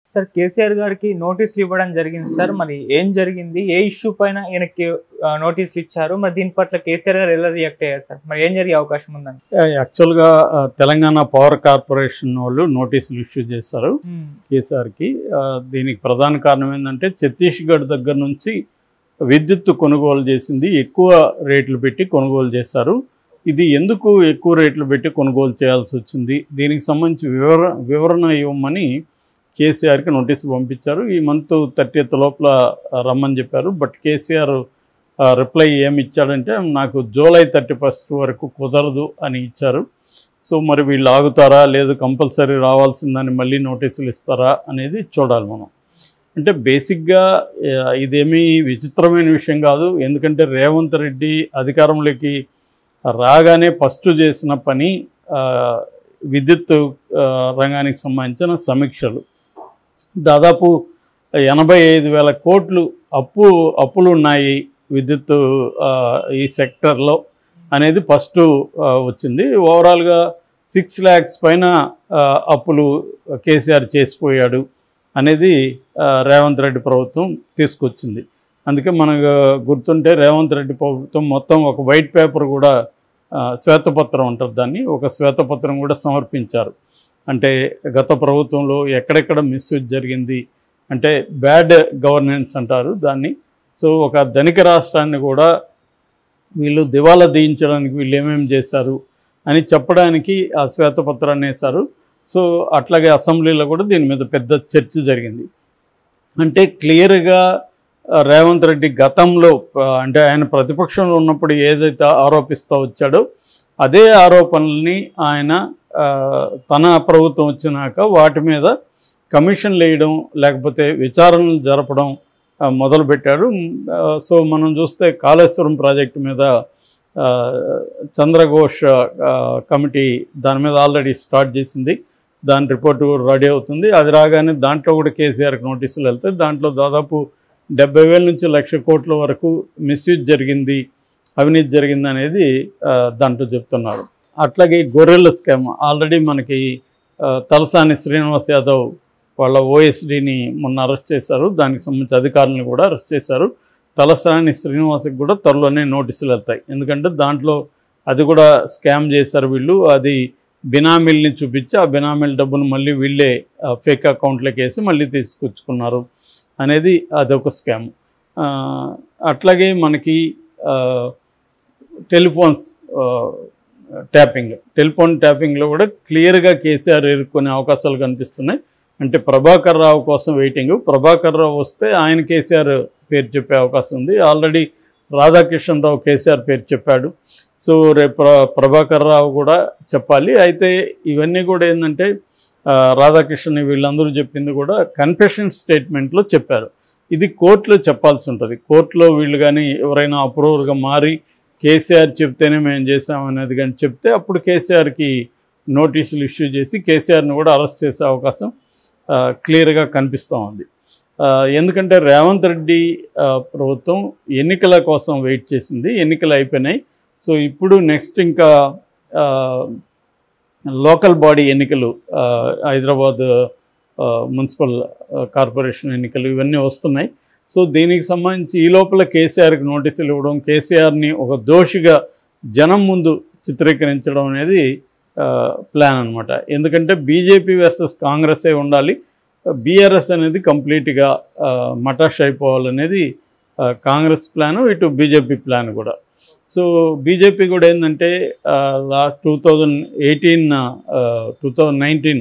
sir KCR గారికి నోటీసులు ఇవ్వడం జరిగింది సార్ మరి ఏం జరిగింది ఏ ఇష్యూ పైన ఈయనకి ఆ, నోటీసులు ఇచ్చారు మరి దీని పట్ల కేసీఆర్ గారు ఎలా రియాక్ట్ అయ్యారు సార్ మరి ఏం జరిగే అవకాశం ఉందని యాక్చువల్గా ఆ, తెలంగాణ పవర్ కార్పొరేషన్ వాళ్ళు నోటీసులు ఇష్యూ చేశారు కేసీఆర్కి ఆ, దీనికి ప్రధాన కారణం ఏంటంటే ఛత్తీస్గఢ్ దగ్గర నుంచి విద్యుత్తు కొనుగోలు చేసింది ఎక్కువ రేట్లు పెట్టి కొనుగోలు చేశారు ఇది ఎందుకు ఎక్కువ రేట్లు పెట్టి కొనుగోలు చేయాల్సి వచ్చింది దీనికి సంబంధించి వివర వివరణ ఇవ్వమని కేసీఆర్కి నోటీసు పంపించారు ఈ మంత్ థర్టీఎత్ లోపల రమ్మని చెప్పారు బట్ కేసీఆర్ రిప్లై ఏమి ఇచ్చాడంటే నాకు జూలై థర్టీ ఫస్ట్ వరకు కుదరదు అని ఇచ్చారు సో మరి వీళ్ళు ఆగుతారా లేదు కంపల్సరీ రావాల్సిందని మళ్ళీ నోటీసులు ఇస్తారా అనేది చూడాలి మనం అంటే బేసిక్గా ఆ, ఇదేమీ విచిత్రమైన విషయం కాదు ఎందుకంటే రేవంత్ రెడ్డి అధికారంలోకి రాగానే ఫస్ట్ చేసిన పని ఆ, విద్యుత్ ఆ, రంగానికి సంబంధించిన సమీక్షలు దాదాపు ఎనభై ఐదు వేల కోట్లు అప్పు అప్పులు ఉన్నాయి విద్యుత్ ఆ, ఈ సెక్టర్లో అనేది ఫస్ట్ ఆ, వచ్చింది ఓవరాల్గా సిక్స్ ల్యాక్స్ పైన ఆ, అప్పులు కేసీఆర్ చేసిపోయాడు అనేది ఆ, రేవంత్ రెడ్డి ప్రభుత్వం తీసుకొచ్చింది అందుకే మనకు గుర్తుంటే రేవంత్ రెడ్డి ప్రభుత్వం మొత్తం ఒక వైట్ పేపర్ కూడా ఆ, శ్వేతపత్రం ఉంటుంది దాన్ని ఒక శ్వేతపత్రం కూడా సమర్పించారు అంటే గత ప్రభుత్వంలో ఎక్కడెక్కడ మిస్యూజ్ జరిగింది అంటే బ్యాడ్ గవర్నెన్స్ అంటారు దాన్ని సో ఒక ధనిక రాష్ట్రాన్ని కూడా వీళ్ళు దివాలా తీయించడానికి వీళ్ళు ఏమేమి చేశారు అని చెప్పడానికి ఆ శ్వేతపత్రాన్ని వేశారు సో అట్లాగే అసెంబ్లీలో కూడా దీని మీద పెద్ద చర్చ జరిగింది అంటే క్లియర్గా ఆ, రేవంత్ రెడ్డి గతంలో ఆ, అంటే ఆయన ప్రతిపక్షంలో ఉన్నప్పుడు ఏదైతే ఆరోపిస్తూ వచ్చాడో అదే ఆరోపణల్ని ఆయన ఆ, తన ప్రభుత్వం వచ్చినాక వాటి మీద కమిషన్లు వేయడం లేకపోతే విచారణలు జరపడం ఆ, మొదలుపెట్టాడు ఆ, సో మనం చూస్తే కాళేశ్వరం ప్రాజెక్టు మీద ఆ, చంద్రఘోష్ ఆ, కమిటీ దాని మీద ఆల్రెడీ స్టార్ట్ చేసింది దాని రిపోర్టు రెడీ అవుతుంది అది రాగానే దాంట్లో కూడా కేసీఆర్కి నోటీసులు వెళ్తాయి దాంట్లో దాదాపు డెబ్బై వేల నుంచి లక్ష కోట్ల వరకు మిస్యూజ్ జరిగింది అవినీతి జరిగింది అనేది ఆ, దాంట్లో చెప్తున్నారు అట్లాగే గొర్రెల స్కామ్ ఆల్రెడీ మనకి ఆ, తలసాని శ్రీనివాస్ యాదవ్ వాళ్ళ ఓఎస్డీని మొన్న అరెస్ట్ చేశారు దానికి సంబంధించి అధికారులను కూడా అరెస్ట్ చేశారు తలసాని శ్రీనివాస్కి కూడా త్వరలోనే నోటీసులు వెళ్తాయి ఎందుకంటే దాంట్లో అది కూడా స్కామ్ చేశారు వీళ్ళు అది బినామీల్ని చూపించి ఆ బినామీల డబ్బును మళ్ళీ వీళ్ళే ఫేక్ అకౌంట్లోకి వేసి మళ్ళీ తీసుకొచ్చుకున్నారు అనేది అదొక స్కామ్ ఆ, అట్లాగే మనకి ఆ, టెలిఫోన్స్ ఆ, ట్యాపింగ్ టెలిఫోన్ ట్యాపింగ్లో కూడా క్లియర్గా కేసీఆర్ ఎదుర్కొనే అవకాశాలు కనిపిస్తున్నాయి అంటే ప్రభాకర్ రావు కోసం వెయిటింగ్ ప్రభాకర్ రావు వస్తే ఆయన కేసీఆర్ పేరు చెప్పే అవకాశం ఉంది ఆల్రెడీ రాధాకిషన్ రావు కేసీఆర్ పేరు చెప్పాడు సో రేపు ప్ర- ప్రభాకర్ రావు కూడా చెప్పాలి అయితే ఇవన్నీ కూడా ఏంటంటే ఆ, రాధాకృష్ణ వీళ్ళందరూ చెప్పింది కూడా కన్ఫెషన్ స్టేట్మెంట్లో చెప్పారు ఇది కోర్టులో చెప్పాల్సి ఉంటుంది కోర్టులో వీళ్ళు కానీ ఎవరైనా అప్రూవర్గా మారి కేసీఆర్ చెప్తేనే మేము చేసామనేది కానీ చెప్తే అప్పుడు కేసీఆర్కి నోటీసులు ఇష్యూ చేసి కేసీఆర్ని కూడా అరెస్ట్ చేసే అవకాశం ఆ, క్లియర్గా కనిపిస్తూ ఉంది ఆ, ఎందుకంటే రేవంత్ రెడ్డి ఆ, ప్రభుత్వం ఎన్నికల కోసం వెయిట్ చేసింది ఎన్నికలు అయిపోయినాయి సో ఇప్పుడు నెక్స్ట్ ఇంకా ఆ, లోకల్ బాడీ ఎన్నికలు ఆ, హైదరాబాద్ ఆ, మున్సిపల్ ఆ, కార్పొరేషన్ ఎన్నికలు ఇవన్నీ వస్తున్నాయి సో దీనికి సంబంధించి ఈ లోపల కేసీఆర్కి నోటీసులు ఇవ్వడం కేసీఆర్ని ఒక దోషిగా జనం ముందు చిత్రీకరించడం అనేది ఆ, ప్లాన్ అనమాట ఎందుకంటే బీజేపీ వర్సెస్ కాంగ్రెసే ఉండాలి బీఆర్ఎస్ అనేది కంప్లీట్గా ఆ, మటాష్ అయిపోవాలనేది ఆ, కాంగ్రెస్ ప్లాను ఇటు బీజేపీ ప్లాన్ కూడా సో బీజేపీ కూడా ఏంటంటే last two thousand eighteen two thousand nineteen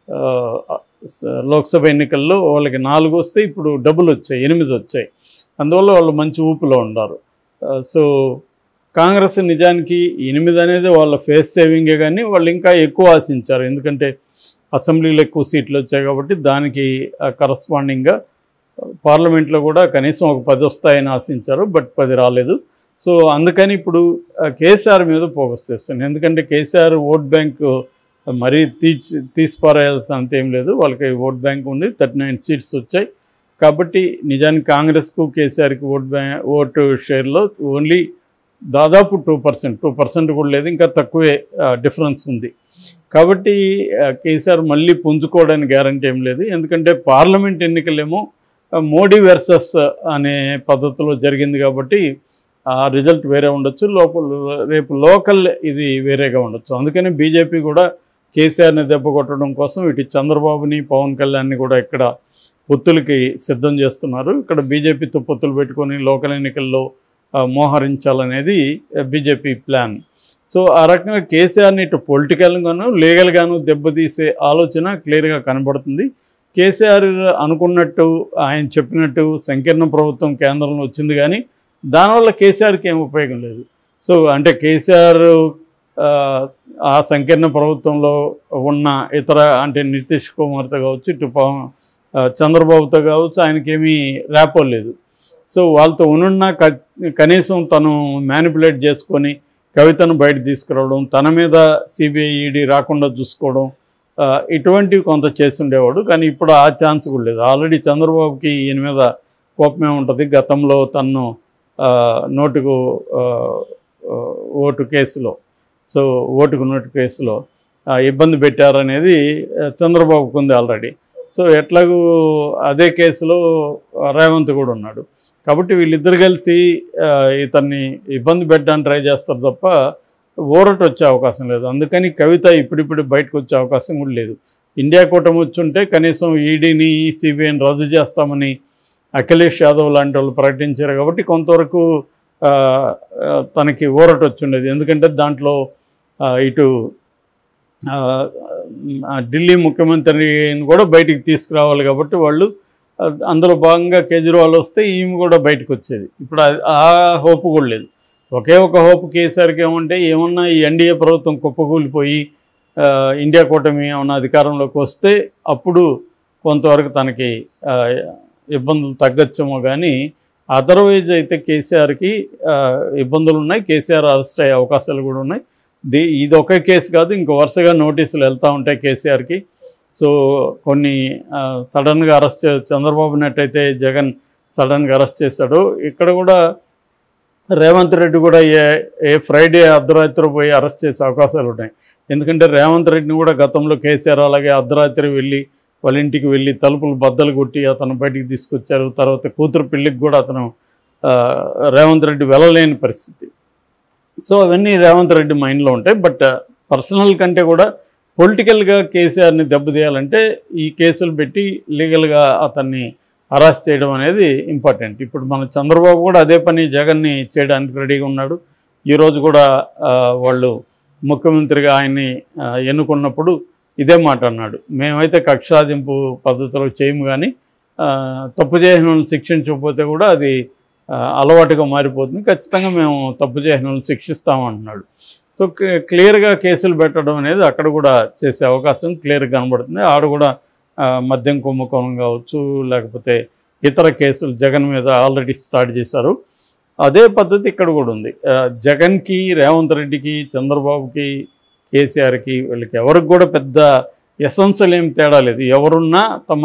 Lok Sabha ఎన్నికల్లో వాళ్ళకి నాలుగు వస్తే ఇప్పుడు డబుల్ వచ్చాయి ఎనిమిది వచ్చాయి అందువల్ల వాళ్ళు మంచి ఊపులో ఉన్నారు ఆ, సో కాంగ్రెస్ నిజానికి ఎనిమిది అనేది వాళ్ళ ఫేస్ సేవింగే కానీ వాళ్ళు ఇంకా ఎక్కువ ఆశించారు ఎందుకంటే అసెంబ్లీలో ఎక్కువ సీట్లు వచ్చాయి కాబట్టి దానికి కరస్పాండింగ్గా పార్లమెంట్లో కూడా కనీసం ఒక పది వస్తాయని ఆశించారు బట్ పది రాలేదు సో అందుకని ఇప్పుడు ఆ, కేసీఆర్ మీద ఫోకస్ చేస్తాను ఎందుకంటే కేసీఆర్ ఓట్ బ్యాంక్ మరీ తీసి తీసిపారేయాల్సిన అంత ఏం లేదు వాళ్ళకి ఓట్ బ్యాంక్ ఉంది థర్టీ నైన్ సీట్స్ వచ్చాయి కాబట్టి నిజానికి కాంగ్రెస్కు కేసీఆర్కి ఓట్ బ్యా ఓటు షేర్లో ఓన్లీ దాదాపు టూ పర్సెంట్ టూ పర్సెంట్ కూడా లేదు ఇంకా తక్కువే డిఫరెన్స్ ఉంది కాబట్టి ఆ, కేసీఆర్ మళ్ళీ పుంజుకోవడానికి గ్యారంటీ ఏం లేదు ఎందుకంటే పార్లమెంట్ ఎన్నికలేమో ఆ, మోడీ వెర్సస్ అనే పద్ధతిలో జరిగింది కాబట్టి ఆ రిజల్ట్ వేరే ఉండొచ్చు లోపల రేపు లోకల్ ఇది వేరేగా ఉండొచ్చు అందుకని బీజేపీ కూడా కేసీఆర్ని దెబ్బ కొట్టడం కోసం ఇటు చంద్రబాబుని పవన్ కళ్యాణ్ని కూడా ఇక్కడ పొత్తులకి సిద్ధం చేస్తున్నారు ఇక్కడ బీజేపీతో పొత్తులు పెట్టుకొని లోకల్ ఎన్నికల్లో ఆ, మోహరించాలనేది బీజేపీ ప్లాన్ సో ఆ రకంగా కేసీఆర్ని ఇటు పొలిటికల్గాను లీగల్గాను దెబ్బతీసే ఆలోచన క్లియర్గా కనబడుతుంది కేసీఆర్ అనుకున్నట్టు ఆయన చెప్పినట్టు సంకీర్ణ ప్రభుత్వం కేంద్రంలో వచ్చింది కానీ దానివల్ల కేసీఆర్కి ఏం ఉపయోగం లేదు సో అంటే కేసీఆర్ ఆ, ఆ సంకీర్ణ ప్రభుత్వంలో ఉన్న ఇతర అంటే నితీష్ కుమార్తో కావచ్చు ఇటు పవన్ ఆ, చంద్రబాబుతో కావచ్చు ఆయనకేమీ ర్యాపో లేదు సో వాళ్ళతో ఉనున్న క- కనీసం తను మ్యానిపులేట్ చేసుకొని కవితను బయట తీసుకురావడం తన మీద సిబిఐ ఈడీ రాకుండా చూసుకోవడం ఆ, ఇటువంటివి కొంత చేస్తుండేవాడు కానీ ఇప్పుడు ఆ ఛాన్స్ కూడా లేదు ఆల్రెడీ చంద్రబాబుకి ఈయన మీద కోపమే ఉంటుంది గతంలో తన్ను ఆ, నోటుకు ఆ, ఆ, ఓటు కేసులో సో ఓటుకు నోటు కేసులో ఆ, ఇబ్బంది పెట్టారనేది ఆ, చంద్రబాబుకు ఉంది ఆల్రెడీ సో ఎట్లాగూ అదే కేసులో ఆ, రేవంత్ కూడా ఉన్నాడు కాబట్టి వీళ్ళిద్దరు కలిసి ఆ, ఇతన్ని ఇబ్బంది పెట్టడానికి ట్రై చేస్తారు తప్ప ఊరట వచ్చే అవకాశం లేదు అందుకని కవిత ఇప్పుడిప్పుడు బయటకు వచ్చే అవకాశం కూడా లేదు ఇండియా కూటమి వచ్చుంటే కనీసం ఈడీని సిబిఐని రద్దు చేస్తామని అఖిలేష్ యాదవ్ లాంటి వాళ్ళు ప్రకటించారు కాబట్టి కొంతవరకు ఆ, ఆ, తనకి ఊరట వచ్చిండేది ఎందుకంటే దాంట్లో ఆ, ఇటు ఆ, ఆ, ఢిల్లీ ముఖ్యమంత్రిని కూడా బయటికి తీసుకురావాలి కాబట్టి వాళ్ళు ఆ, అందులో భాగంగా కేజ్రీవాల్ వస్తే ఈమె కూడా బయటకు వచ్చేది ఇప్పుడు ఆ- ఆ హోప్ కూడా లేదు ఒకే ఒక హోప్ కేసీఆర్కి ఏమంటే ఏమన్నా ఈ ఎన్డీఏ ప్రభుత్వం కుప్పకూలిపోయి ఆ, ఇండియా కూటమి ఏమన్నా అధికారంలోకి వస్తే అప్పుడు కొంతవరకు తనకి ఆ, ఇబ్బందులు తగ్గచ్చేమో కానీ అదర్వైజ్ అయితే కేసీఆర్కి ఆ, ఇబ్బందులు ఉన్నాయి కేసీఆర్ అరెస్ట్ అయ్యే అవకాశాలు కూడా ఉన్నాయి ది ఇది ఒకే కేసు కాదు ఇంకో వరుసగా నోటీసులు వెళ్తూ ఉంటాయి కేసీఆర్కి సో కొన్ని ఆ, సడన్గా అరెస్ట్ చే- చంద్రబాబు నట్టయితే జగన్ సడన్గా అరెస్ట్ చేశాడు ఇక్కడ కూడా రేవంత్ రెడ్డి కూడా ఏ ఏ ఫ్రైడే అర్ధరాత్రి పోయి అరెస్ట్ చేసే అవకాశాలు ఉన్నాయి ఎందుకంటే రేవంత్ రెడ్డిని కూడా గతంలో కేసీఆర్ అలాగే అర్ధరాత్రి వెళ్ళి వాళ్ళ ఇంటికి వెళ్ళి తలుపులు బద్దలు కొట్టి అతను బయటికి తీసుకొచ్చారు తర్వాత కూతురు పెళ్ళికి కూడా అతను ఆ, రేవంత్ రెడ్డి వెళ్ళలేని పరిస్థితి సో అవన్నీ రేవంత్ రెడ్డి మైండ్లో ఉంటాయి బట్ పర్సనల్ కంటే కూడా పొలిటికల్గా కేసీఆర్ని దెబ్బతీయాలంటే ఈ కేసులు పెట్టి లీగల్గా అతన్ని అరెస్ట్ చేయడం అనేది ఇంపార్టెంట్ ఇప్పుడు మన చంద్రబాబు కూడా అదే పని జగన్ని చేయడానికి రెడీగా ఉన్నాడు ఈరోజు కూడా ఆ, వాళ్ళు ముఖ్యమంత్రిగా ఆయన్ని ఆ, ఎన్నుకున్నప్పుడు ఇదే మాట అన్నాడు మేమైతే కక్షాదింపు పద్ధతిలో చేయము కానీ ఆ, తప్పు చేసిన వాళ్ళని శిక్షించకపోతే కూడా అది ఆ, అలవాటుగా మారిపోతుంది ఖచ్చితంగా మేము తప్పు చేసిన వాళ్ళని శిక్షిస్తామంటున్నాడు సో క్లి- క్లియర్గా కేసులు పెట్టడం అనేది అక్కడ కూడా చేసే అవకాశం క్లియర్గా కనబడుతుంది ఆడ కూడా ఆ, మద్యం కుంభకోణం కావచ్చు లేకపోతే ఇతర కేసులు జగన్ మీద ఆల్రెడీ స్టార్ట్ చేశారు అదే పద్ధతి ఇక్కడ కూడా ఉంది ఆ, జగన్కి రేవంత్ రెడ్డికి చంద్రబాబుకి కేసీఆర్కి వీళ్ళకి ఎవరికి కూడా పెద్ద ఎసెన్షియల్ ఏం తేడా లేదు ఎవరున్నా తమ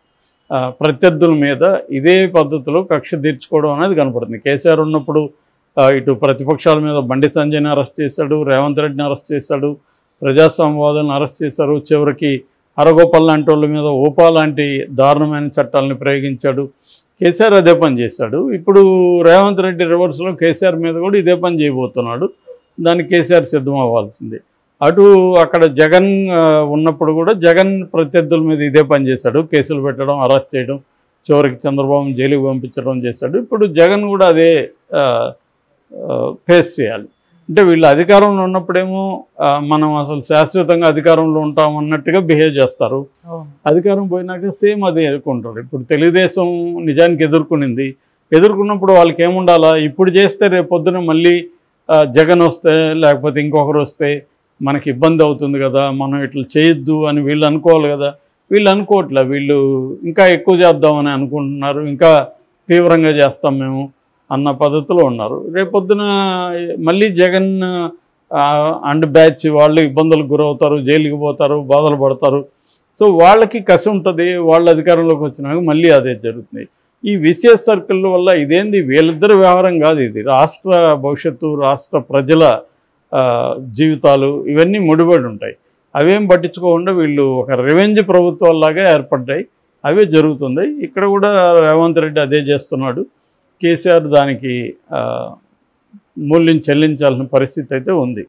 ఆ, ప్రత్యర్థుల మీద ఇదే పద్ధతిలో కక్ష తీర్చుకోవడం అనేది కనపడుతుంది కేసీఆర్ ఉన్నప్పుడు ఆ, ఇటు ప్రతిపక్షాల మీద బండి సంజయ్ని అరెస్ట్ చేశాడు రేవంత్ రెడ్డిని అరెస్ట్ చేశాడు ప్రజాస్వామ్యవాదులను అరెస్ట్ చేశారు చివరికి అరగోపాల్ లాంటి వాళ్ళ మీద ఓపా లాంటి దారుణమైన చట్టాలను ప్రయోగించాడు కేసీఆర్ అదే పని చేశాడు ఇప్పుడు రేవంత్ రెడ్డి రివర్స్లో కేసీఆర్ మీద కూడా ఇదే పని చేయబోతున్నాడు దానికి కేసీఆర్ సిద్ధం అవ్వాల్సిందే అటు అక్కడ జగన్ ఆ, ఉన్నప్పుడు కూడా జగన్ ప్రత్యర్థుల మీద ఇదే పని చేశాడు కేసులు పెట్టడం అరెస్ట్ చేయడం చివరికి చంద్రబాబుని జైలుకి పంపించడం చేశాడు ఇప్పుడు జగన్ కూడా అదే ఆ, ఆ, ఫేస్ చేయాలి అంటే వీళ్ళు అధికారంలో ఉన్నప్పుడేమో ఆ, మనం అసలు శాశ్వతంగా అధికారంలో ఉంటాం అన్నట్టుగా బిహేవ్ చేస్తారు అవును అధికారం పోయినాక సేమ్ అదే ఎదుర్కొంటారు ఇప్పుడు తెలుగుదేశం నిజానికి ఎదుర్కొనింది ఎదుర్కొన్నప్పుడు వాళ్ళకి ఏముండాలా ఇప్పుడు చేస్తే రేపు పొద్దున మళ్ళీ ఆ, జగన్ వస్తే లేకపోతే ఇంకొకరు వస్తే మనకి ఇబ్బంది అవుతుంది కదా మనం ఇట్లా చేయొద్దు అని వీళ్ళు అనుకోవాలి కదా వీళ్ళు అనుకోవట్లే వీళ్ళు ఇంకా ఎక్కువ చేద్దామని అనుకుంటున్నారు ఇంకా తీవ్రంగా చేస్తాం మేము అన్న పద్ధతిలో ఉన్నారు రేపొద్దున మళ్ళీ జగన్ ఆ, అండ్ బ్యాచ్ వాళ్ళు ఇబ్బందులకు గురవుతారు జైలుకి పోతారు బాధలు పడతారు సో వాళ్ళకి కసి ఉంటుంది వాళ్ళ అధికారంలోకి వచ్చినాక మళ్ళీ అదే జరుగుతుంది ఈ విసిఎస్ సర్కిల్ వల్ల ఇదేంది వీళ్ళిద్దరి వ్యవహారం కాదు ఇది రాష్ట్ర భవిష్యత్తు రాష్ట్ర ప్రజల ఆ, జీవితాలు ఇవన్నీ ముడిపడి ఉంటాయి అవేం పట్టించుకోకుండా వీళ్ళు ఒక రెవెంజ్ ప్రభుత్వాల్లాగా ఏర్పడ్డాయి అవే జరుగుతుంది ఇక్కడ కూడా రేవంత్ రెడ్డి అదే చేస్తున్నాడు కేసీఆర్ దానికి ఆ, మూల్యం చెల్లించాల్సిన పరిస్థితి అయితే ఉంది